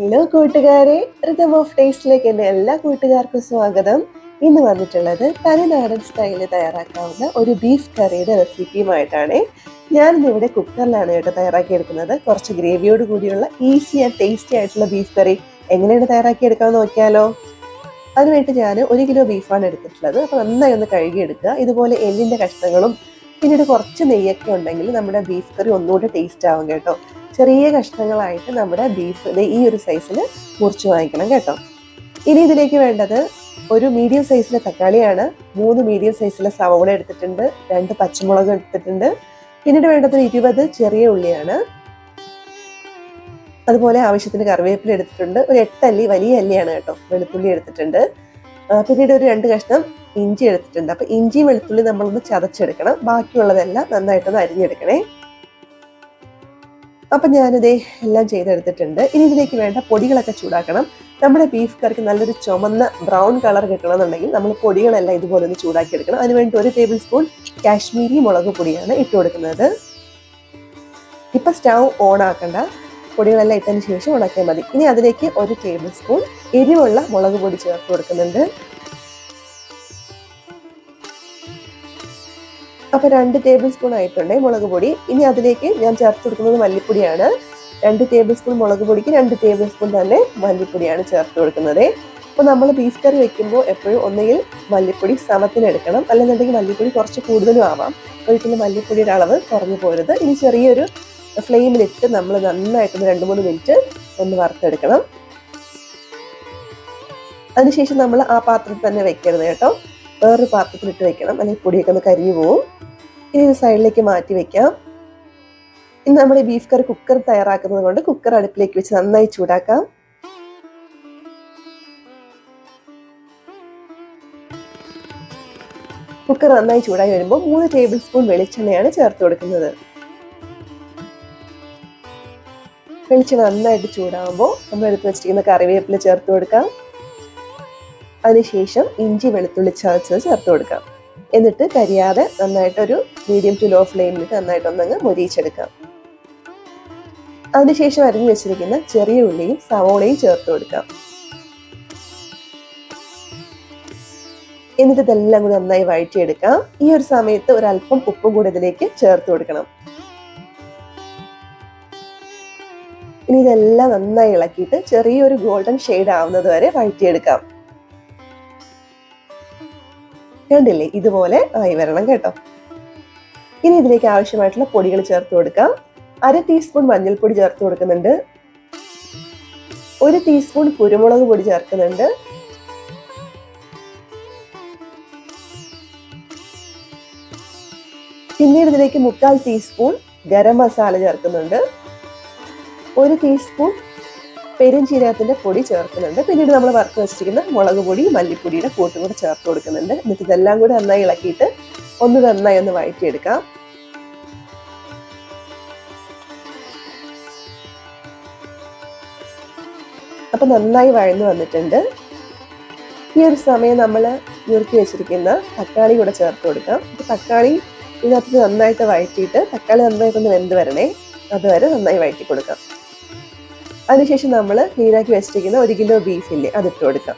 hello കൂട്ടുകാരെ rhythm of ടേസ്റ്റിലേക്ക് എൻ്റെ എല്ലാ കൂട്ടുകാർക്കും സ്വാഗതം ഇന്ന് വന്നിട്ടുള്ളത് തനിനാടൻ സ്റ്റൈലിൽ തയ്യാറാക്കാവുന്ന ഒരു ബീഫ് കറിയുടെ റെസിപ്പിയുമായിട്ടാണ് ഞാനിന്ന് ഇവിടെ കുക്കറിലാണ് കേട്ടോ തയ്യാറാക്കിയെടുക്കുന്നത് കുറച്ച് ഗ്രേവിയോട് കൂടിയുള്ള ഈസി ആൻഡ് ടേസ്റ്റി ആയിട്ടുള്ള ബീഫ് കറി എങ്ങനെയാണ് തയ്യാറാക്കിയെടുക്കാമെന്ന് നോക്കിയാലോ അതിനുവേണ്ടി ഞാൻ ഒരു കിലോ ബീഫാണ് എടുത്തിട്ടുള്ളത് അപ്പോൾ നന്നായി ഒന്ന് കഴുകിയെടുക്കുക ഇതുപോലെ എല്ലിൻ്റെ കഷ്ണങ്ങളും പിന്നീട് കുറച്ച് നെയ്യൊക്കെ ഉണ്ടെങ്കിൽ നമ്മുടെ ബീഫ് കറി ഒന്നുകൂടെ ടേസ്റ്റ് ആവും കേട്ടോ ചെറിയ കഷ്ണങ്ങളായിട്ട് നമ്മുടെ ബീഫ് ദേ ഈ ഒരു സൈസിൽ മുറിച്ച് വാങ്ങിക്കണം കേട്ടോ ഇനി ഇതിലേക്ക് വേണ്ടത് ഒരു മീഡിയം സൈസിലെ തക്കാളിയാണ് മൂന്ന് മീഡിയം സൈസിലെ സവോള എടുത്തിട്ടുണ്ട് രണ്ട് പച്ചമുളക് എടുത്തിട്ടുണ്ട് പിന്നീട് വേണ്ടത് ഇരുപത് ചെറിയ ഉള്ളിയാണ് അതുപോലെ ആവശ്യത്തിന് കറിവേപ്പില എടുത്തിട്ടുണ്ട് ഒരു എട്ടല്ലി വലിയ അല്ലിയാണ് കേട്ടോ വെളുത്തുള്ളി എടുത്തിട്ടുണ്ട് ആ, പിന്നീട് ഒരു രണ്ട് കഷ്ണം ഇഞ്ചി എടുത്തിട്ടുണ്ട് അപ്പൊ ഇഞ്ചിയും വെളുത്തുള്ളി നമ്മളൊന്ന് ചതച്ചെടുക്കണം ബാക്കിയുള്ളതെല്ലാം നന്നായിട്ടൊന്ന് അരിഞ്ഞെടുക്കണേ അപ്പം ഞാനിതേ എല്ലാം ചെയ്തെടുത്തിട്ടുണ്ട് ഇനി ഇതിലേക്ക് വേണ്ട പൊടികളൊക്കെ ചൂടാക്കണം നമ്മുടെ ബീഫ് കറിക്ക് നല്ലൊരു ചുമന്ന ബ്രൗൺ കളർ കിട്ടണമെന്നുണ്ടെങ്കിൽ നമ്മൾ പൊടികളെല്ലാം ഇതുപോലെ ഒന്ന് ചൂടാക്കി എടുക്കണം അതിനുവേണ്ടി ഒരു ടേബിൾ സ്പൂൺ കാശ്മീരി മുളക് പൊടിയാണ് ഇട്ട് കൊടുക്കുന്നത് ഇപ്പം സ്റ്റൗ ഓൺ ആക്കണ്ട പൊടികളെല്ലാം ഇട്ടതിന് ശേഷം ഉണക്കിയാൽ മതി ഇനി അതിലേക്ക് ഒരു ടേബിൾ സ്പൂൺ എരിവുള്ള മുളക് പൊടി ചേർത്ത് കൊടുക്കുന്നുണ്ട് അപ്പോൾ രണ്ട് ടേബിൾ സ്പൂൺ ആയിട്ടുണ്ട് മുളക് പൊടി ഇനി അതിലേക്ക് ഞാൻ ചേർത്ത് കൊടുക്കുന്നത് മല്ലിപ്പൊടിയാണ് രണ്ട് ടേബിൾ സ്പൂൺ മുളക് പൊടിക്ക് രണ്ട് ടേബിൾ സ്പൂൺ തന്നെ മല്ലിപ്പൊടിയാണ് ചേർത്ത് കൊടുക്കുന്നത് അപ്പോൾ നമ്മൾ ബീഫ് കറി വെക്കുമ്പോൾ എപ്പോഴും ഒന്നുകിൽ മല്ലിപ്പൊടി സമത്തിന് എടുക്കണം അല്ലെന്നുണ്ടെങ്കിൽ മല്ലിപ്പൊടി കുറച്ച് കൂടുതലും ആവാം ഒരിക്കലും മല്ലിപ്പൊടിയുടെ അളവ് കുറഞ്ഞു പോരുത് ഇനി ചെറിയൊരു ഫ്ലെയിമിലിട്ട് നമ്മൾ നന്നായിട്ടൊന്ന് രണ്ട് മൂന്ന് മിനിറ്റ് ഒന്ന് വറുത്തെടുക്കണം അതിനുശേഷം നമ്മൾ ആ പാത്രത്തിൽ തന്നെ വെക്കരുത് കേട്ടോ വേറൊരു പാത്രത്തിലിട്ട് വെക്കണം അല്ലെങ്കിൽ പൊടിയൊക്കെ ഒന്ന് കരിഞ്ഞു പോവും ഇനി ഇത് സൈഡിലേക്ക് മാറ്റി വെക്കാം ഇന്ന് നമ്മുടെ ബീഫ് കറി കുക്കർ തയ്യാറാക്കുന്നത് കൊണ്ട് കുക്കർ അടുപ്പിലേക്ക് വെച്ച് നന്നായി ചൂടാക്കാം കുക്കർ നന്നായി ചൂടായി വരുമ്പോൾ മൂന്ന് ടേബിൾ സ്പൂൺ വെളിച്ചെണ്ണയാണ് ചേർത്ത് കൊടുക്കുന്നത് വെളിച്ചെണ്ണ നന്നായിട്ട് ചൂടാകുമ്പോൾ നമ്മൾ എടുത്ത് വെച്ചിരിക്കുന്ന കറിവേപ്പില ചേർത്ത് കൊടുക്കാം അതിനുശേഷം ഇഞ്ചി വെളുത്തുള്ളി ചതച്ചത് ചേർത്ത് കൊടുക്കാം എന്നിട്ട് കരിയാതെ നന്നായിട്ടൊരു മീഡിയം ടു ലോ ഫ്ലെയിമിൽ നന്നായിട്ട് ഒന്നങ്ങ് മൊരിയിച്ചെടുക്കാം അതിനുശേഷം അരിഞ്ഞു വെച്ചിരിക്കുന്ന ചെറിയ ഉള്ളിയും സവോളയും ചേർത്ത് കൊടുക്കാം എന്നിട്ട് ഇതെല്ലാം കൂടി നന്നായി വഴറ്റിയെടുക്കാം ഈ ഒരു സമയത്ത് ഒരല്പം ഉപ്പും കൂടി ഇതിലേക്ക് ചേർത്ത് കൊടുക്കണം ഇനി ഇതെല്ലാം നന്നായി ഇളക്കിയിട്ട് ചെറിയൊരു ഗോൾഡൻ ഷെയ്ഡ് ആവുന്നത് വരെ വഴറ്റിയെടുക്കാം കണ്ടില്ലേ ഇതുപോലെ ആയി വരണം കേട്ടോ ഇനി ഇതിലേക്ക് ആവശ്യമായിട്ടുള്ള പൊടികൾ ചേർത്ത് കൊടുക്കാം അര ടീസ്പൂൺ മഞ്ഞൾപ്പൊടി ചേർത്ത് കൊടുക്കുന്നുണ്ട് ഒരു ടീസ്പൂൺ കുരുമുളക് പൊടി ചേർക്കുന്നുണ്ട് പിന്നീട് ഇതിലേക്ക് മുക്കാൽ ടീസ്പൂൺ ഗരം മസാല ചേർക്കുന്നുണ്ട് ഒരു ടീസ്പൂൺ പെരുംജീരകത്തിന്റെ പൊടി ചേർക്കുന്നുണ്ട് പിന്നീട് നമ്മൾ വറുത്ത് വെച്ചിരിക്കുന്ന മുളക് പൊടി മല്ലിപ്പൊടിയുടെ കൂട്ടും കൂടെ ചേർത്ത് കൊടുക്കുന്നുണ്ട് എന്നിട്ട് ഇതെല്ലാം കൂടി നന്നായി ഇളക്കിയിട്ട് ഒന്ന് നന്നായി ഒന്ന് വഴറ്റിയെടുക്കാം അപ്പൊ നന്നായി വഴന്നു വന്നിട്ടുണ്ട് ഈ ഒരു സമയം നമ്മൾ ഞുറുക്കി വെച്ചിരിക്കുന്ന തക്കാളി കൂടെ ചേർത്ത് കൊടുക്കാം അപ്പൊ തക്കാളി ഇതിനകത്ത് നന്നായിട്ട് വഴറ്റിയിട്ട് തക്കാളി നന്നായിട്ടൊന്ന് വെന്ത് വരണേ അതുവരെ നന്നായി വഴറ്റി കൊടുക്കാം അതിനുശേഷം നമ്മൾ ക്ലീനാക്കി വെച്ചിരിക്കുന്ന ഒരു കിലോ ബീഫില്ലേ അതിട്ട് കൊടുക്കാം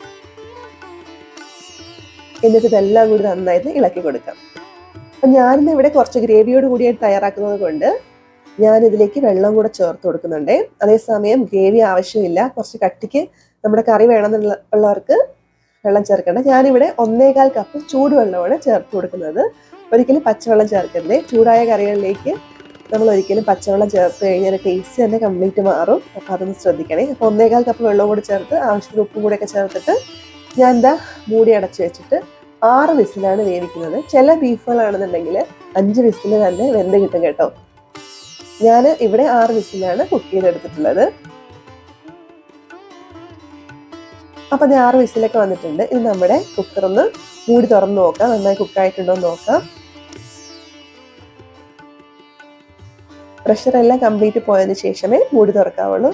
എന്നിട്ട് ഇതെല്ലാം കൂടി നന്നായിട്ട് ഇളക്കി കൊടുക്കാം അപ്പം ഞാനിന്ന് ഇവിടെ കുറച്ച് ഗ്രേവിയോട് കൂടിയായിട്ട് തയ്യാറാക്കുന്നത് കൊണ്ട് ഞാൻ ഇതിലേക്ക് വെള്ളം കൂടെ ചേർത്ത് കൊടുക്കുന്നുണ്ട് അതേസമയം ഗ്രേവി ആവശ്യമില്ല കുറച്ച് കട്ടിക്ക് നമ്മുടെ കറി വേണമെന്നുള്ള ഉള്ളവർക്ക് വെള്ളം ചേർക്കേണ്ട ഞാനിവിടെ ഒന്നേകാൽ കപ്പ് ചൂടുവെള്ളമാണ് ചേർത്ത് കൊടുക്കുന്നത് ഒരിക്കലും പച്ചവെള്ളം ചേർക്കരുത് ചൂടായ കറികളിലേക്ക് നമ്മൾ ഒരിക്കലും പച്ചവെള്ളം ചേർത്ത് കഴിഞ്ഞാൽ ടേസ്റ്റ് തന്നെ കംപ്ലീറ്റ് മാറും അപ്പോൾ അതൊന്ന് ശ്രദ്ധിക്കണേ അപ്പോൾ ഒന്നേകാൽ കപ്പ് വെള്ളം കൂടി ചേർത്ത് ആവശ്യത്തിന് ഉപ്പും കൂടെയൊക്കെ ചേർത്തിട്ട് ഞാൻ എന്താ മൂടി അടച്ച് വെച്ചിട്ട് ആറ് വിസിലാണ് വേവിക്കുന്നത് ചില ബീഫുകളാണെന്നുണ്ടെങ്കിൽ അഞ്ച് വിസിൽ തന്നെ വെന്ത് കിട്ടും കേട്ടോ ഞാൻ ഇവിടെ ആറ് വിസിലാണ് കുക്ക് ചെയ്തെടുത്തിട്ടുള്ളത് അപ്പം അത് ആറ് വിസിലൊക്കെ വന്നിട്ടുണ്ട് ഇനി നമ്മുടെ കുക്കർ ഒന്ന് മൂടി തുറന്ന് നോക്കാം നന്നായി കുക്കായിട്ടുണ്ടോ എന്ന് നോക്കാം പ്രഷർ എല്ലാം കംപ്ലീറ്റ് പോയതിന് ശേഷമേ മൂടി തുറക്കാവുള്ളൂ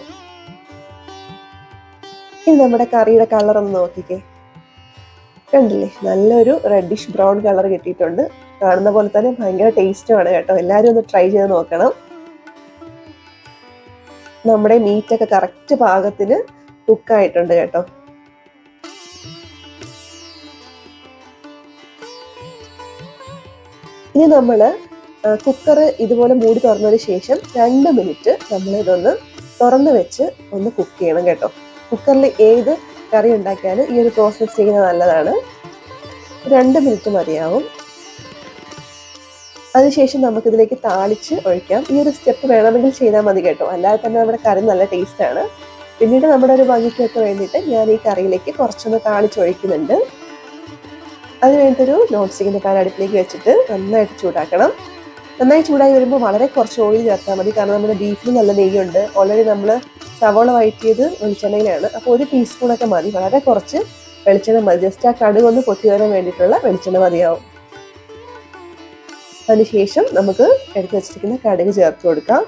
ഇനി നമ്മുടെ കറിയുടെ കളർ ഒന്ന് നോക്കിക്കേ കണ്ടില്ലേ നല്ലൊരു റെഡിഷ് ബ്രൗൺ കളർ കിട്ടിയിട്ടുണ്ട് കാണുന്ന പോലെ തന്നെ ഭയങ്കര ടേസ്റ്റുമാണ് കേട്ടോ എല്ലാവരും ഒന്ന് ട്രൈ ചെയ്ത് നോക്കണം നമ്മുടെ മീറ്റൊക്കെ കറക്റ്റ് പാകത്തിന് കുക്കായിട്ടുണ്ട് കേട്ടോ ഇനി നമ്മൾ കുക്കർ ഇതുപോലെ മൂടി തുറന്നതിന് ശേഷം രണ്ട് മിനിറ്റ് നമ്മൾ ഇതൊന്ന് തുറന്ന് വെച്ച് ഒന്ന് കുക്ക് ചെയ്യണം കേട്ടോ കുക്കറിൽ ഏത് കറി ഉണ്ടാക്കിയാലും ഈ ഒരു പ്രോസസ്സ് ചെയ്യുന്നത് നല്ലതാണ് രണ്ട് മിനിറ്റ് മതിയാവും അതിനുശേഷം നമുക്കിതിലേക്ക് താളിച്ച് ഒഴിക്കാം ഈ ഒരു സ്റ്റെപ്പ് വേണമെങ്കിൽ ചെയ്താൽ മതി കേട്ടോ അല്ലാതെ തന്നെ നമ്മുടെ കറി നല്ല ടേസ്റ്റാണ് പിന്നീട് നമ്മുടെ ഒരു ഭംഗിക്കൊക്കെ വേണ്ടിയിട്ട് ഞാൻ ഈ കറിയിലേക്ക് കുറച്ചൊന്ന് താളിച്ച് ഒഴിക്കുന്നുണ്ട് അതിന് വേണ്ടിയിട്ടൊരു നോൺ സ്റ്റിക്കിൻ്റെ പാൻ അടുപ്പിലേക്ക് വെച്ചിട്ട് നന്നായിട്ട് ചൂടാക്കണം നന്നായി ചൂടായി വരുമ്പോൾ വളരെ കുറച്ച് ഓയിൽ ചേർത്താൽ മതി കാരണം നമ്മുടെ ബീഫിൽ നല്ല നെയ്യുണ്ട് ഓൾറെഡി നമ്മൾ സവോള വഴറ്റിയത് വെളിച്ചെണ്ണയിലാണ് അപ്പോൾ ഒരു ടീസ്പൂണൊക്കെ മതി വളരെ കുറച്ച് വെളിച്ചെണ്ണ മതി ജസ്റ്റ് ആ കടുക് ഒന്ന് പൊട്ടി വരാൻ വേണ്ടിയിട്ടുള്ള വെളിച്ചെണ്ണ മതിയാവും അതിനുശേഷം നമുക്ക് എടുത്ത് വെച്ചിരിക്കുന്ന കടുക് ചേർത്ത് കൊടുക്കാം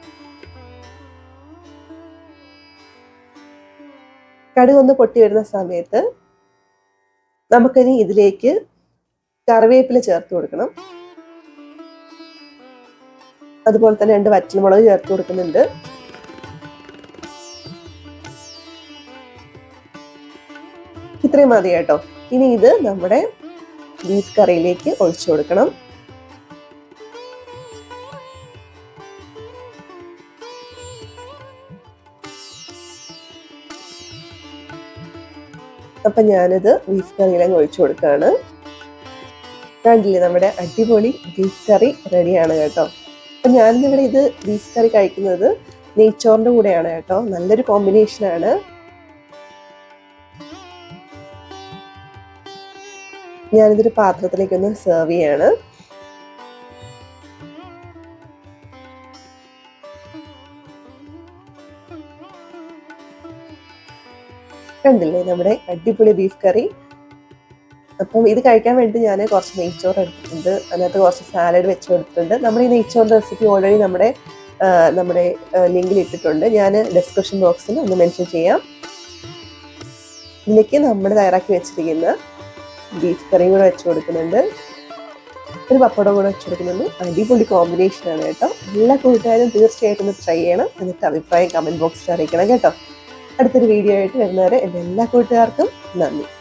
കടുക് ഒന്ന് പൊട്ടി വരുന്ന സമയത്ത് നമുക്കിനി ഇതിലേക്ക് കറിവേപ്പില ചേർത്ത് കൊടുക്കണം അതുപോലെ തന്നെ രണ്ട് വറ്റൽമുളക് ചേർത്ത് കൊടുക്കുന്നുണ്ട് ഇത്രയും മതി കേട്ടോ ഇനി ഇത് നമ്മുടെ ബീഫ് കറിയിലേക്ക് ഒഴിച്ചു കൊടുക്കണം അപ്പം ഞാനിത് ബീഫ് കറിയിലങ്ങ് ഒഴിച്ചു കൊടുക്കുകയാണ് കണ്ടില്ലേ നമ്മുടെ അടിപൊളി ബീഫ് കറി റെഡിയാണ് കേട്ടോ അപ്പം ഞാനിന്നിവിടെ ഇത് ബീഫ് കറി കഴിക്കുന്നത് നെയ്ച്ചോറിൻ്റെ കൂടെയാണ് കേട്ടോ നല്ലൊരു കോമ്പിനേഷനാണ് ഞാനിതൊരു പാത്രത്തിലേക്കൊന്ന് സെർവ് ചെയ്യാണ് കണ്ടില്ലേ നമ്മുടെ അടിപൊളി ബീഫ് കറി അപ്പം ഇത് കഴിക്കാൻ വേണ്ടി ഞാൻ കുറച്ച് നെയ്ച്ചോറ് എടുത്തിട്ടുണ്ട് അതിനകത്ത് കുറച്ച് സാലഡ് വെച്ച് കൊടുത്തിട്ടുണ്ട് നമ്മുടെ ഈ നെയ്ച്ചോറിൻ്റെ റെസിപ്പി ഓൾറെഡി നമ്മുടെ നമ്മുടെ ലിങ്കിൽ ഇട്ടിട്ടുണ്ട് ഞാൻ ഡിസ്ക്രിപ്ഷൻ ബോക്സിൽ ഒന്ന് മെൻഷൻ ചെയ്യാം ഇതിലേക്ക് നമ്മൾ തയ്യാറാക്കി വെച്ചിരിക്കുന്ന ബീഫ് കറിയും കൂടെ വെച്ച് കൊടുക്കുന്നുണ്ട് ഒരു പപ്പടം കൂടെ വെച്ച് കൊടുക്കുന്നുണ്ട് അടിപൊളി കോമ്പിനേഷനാണ് കേട്ടോ എല്ലാ കൂട്ടുകാരും തീർച്ചയായിട്ടും ഒന്ന് ട്രൈ ചെയ്യണം എന്നിട്ട് അഭിപ്രായം കമൻറ്റ് ബോക്സിൽ അറിയിക്കണം കേട്ടോ അടുത്തൊരു വീഡിയോ ആയിട്ട് വരുന്നവരെ എൻ്റെ എല്ലാ കൂട്ടുകാർക്കും നന്ദി